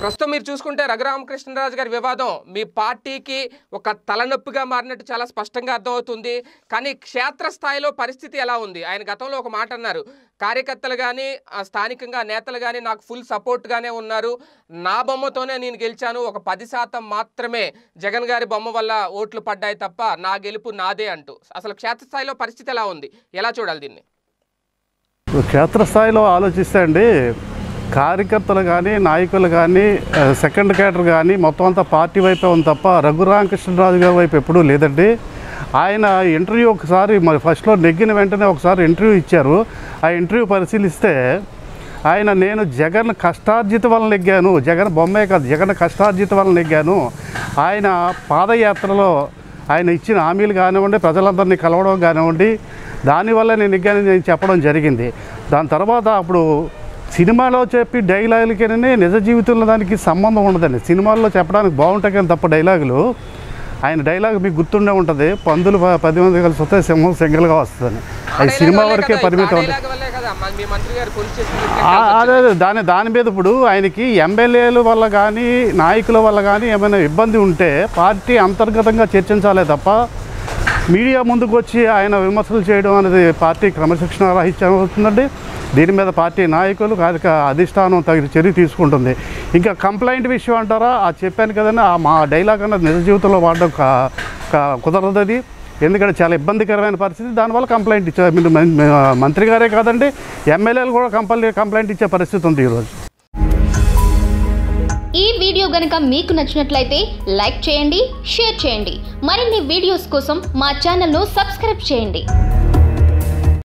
ప్రస్తుతం మీరు చూసుకుంటే రఘురామకృష్ణరాజు గారి వివాదం మీ పార్టీకి ఒక తలనొప్పిగా మారినట్టు చాలా స్పష్టంగా అర్థమవుతుంది కానీ క్షేత్రస్థాయిలో పరిస్థితి ఎలా ఉంది ఆయన గతంలో ఒక మాట అన్నారు కార్యకర్తలు కానీ స్థానికంగా నేతలు కానీ నాకు ఫుల్ సపోర్ట్గానే ఉన్నారు నా బొమ్మతోనే నేను గెలిచాను ఒక పది శాతం మాత్రమే జగన్ గారి బొమ్మ వల్ల ఓట్లు పడ్డాయి తప్ప నా గెలుపు నాదే అంటూ అసలు క్షేత్రస్థాయిలో పరిస్థితి ఎలా ఉంది ఎలా చూడాలి దీన్ని క్షేత్రస్థాయిలో ఆలోచిస్తే అండి కార్యకర్తలు కానీ నాయకులు కానీ ఆ, సెకండ్ క్యాడర్ కానీ మొత్తం అంతా పార్టీ వైపే ఉంది తప్ప రఘురామకృష్ణరాజు గారి వైపు ఎప్పుడూ లేదండి ఆయన ఇంటర్వ్యూ ఒకసారి మరి ఫస్ట్లో నెగ్గిన వెంటనే ఒకసారి ఇంటర్వ్యూ ఇచ్చారు ఆ ఇంటర్వ్యూ పరిశీలిస్తే ఆయన నేను జగన్ కష్టార్జిత వల్ల నెగ్గాను జగన్ బొమ్మే కాదు జగన్ కష్టార్జిత వల్ల నెగ్గాను ఆయన పాదయాత్రలో ఆయన ఇచ్చిన హామీలు కానివ్వండి ప్రజలందరినీ కలవడం కానివ్వండి దానివల్ల నేను నెగ్గానని నేను చెప్పడం జరిగింది దాని తర్వాత అప్పుడు సినిమాలో చెప్పి డైలాగులకి నిజ జీవితంలో దానికి సంబంధం ఉండదండి సినిమాల్లో చెప్పడానికి బాగుంటాయి కానీ తప్ప డైలాగులు ఆయన డైలాగ్ మీకు గుర్తుండే ఉంటుంది పందులు ప- పది మంది కలిసి వస్తే సింహం సింగిల్గా వస్తుందని అది సినిమా వరకే పరిమితం ఉంటుంది డైలాగ్ వల్లే కదా మీ మంత్రి గారు పోలీస్ స్టేషన్ ఆ- అదే అదే దాని దాని మీద ఇప్పుడు ఆయనకి ఎమ్మెల్యేల వల్ల కానీ నాయకుల వల్ల కానీ ఏమైనా ఇబ్బంది ఉంటే పార్టీ అంతర్గతంగా చర్చించాలే తప్ప మీడియా ముందుకు వచ్చి ఆయన విమర్శలు చేయడం అనేది పార్టీ క్రమశిక్షణ రాహిత్యం అవుతుందండి దీని మీద పార్టీ నాయకులు కార్యక అధిష్టానం తగిన చర్య తీసుకుంటుంది ఇంకా కంప్లైంట్ విషయం అంటారా ఆ చెప్పాను కదండి ఆ మా డైలాగ్ అన్నది నిజ జీవితంలో వాడడం కా- కా- కుదరదు అది ఎందుకంటే చాలా ఇబ్బందికరమైన పరిస్థితి దానివల్ల కంప్లైంట్ ఇచ్చారు మీరు మం- మంత్రి గారే కాదండి ఎమ్మెల్యేలు కూడా కంపల్సరీ కంప్లైంట్ ఇచ్చే పరిస్థితి ఉంది ఈరోజు ఈ వీడియో గనుక మీకు నచ్చినట్లయితే లైక్ చేయండి షేర్ చేయండి మరిన్ని వీడియోస్ కోసం మా ఛానల్ను సబ్స్క్రైబ్ చేయండి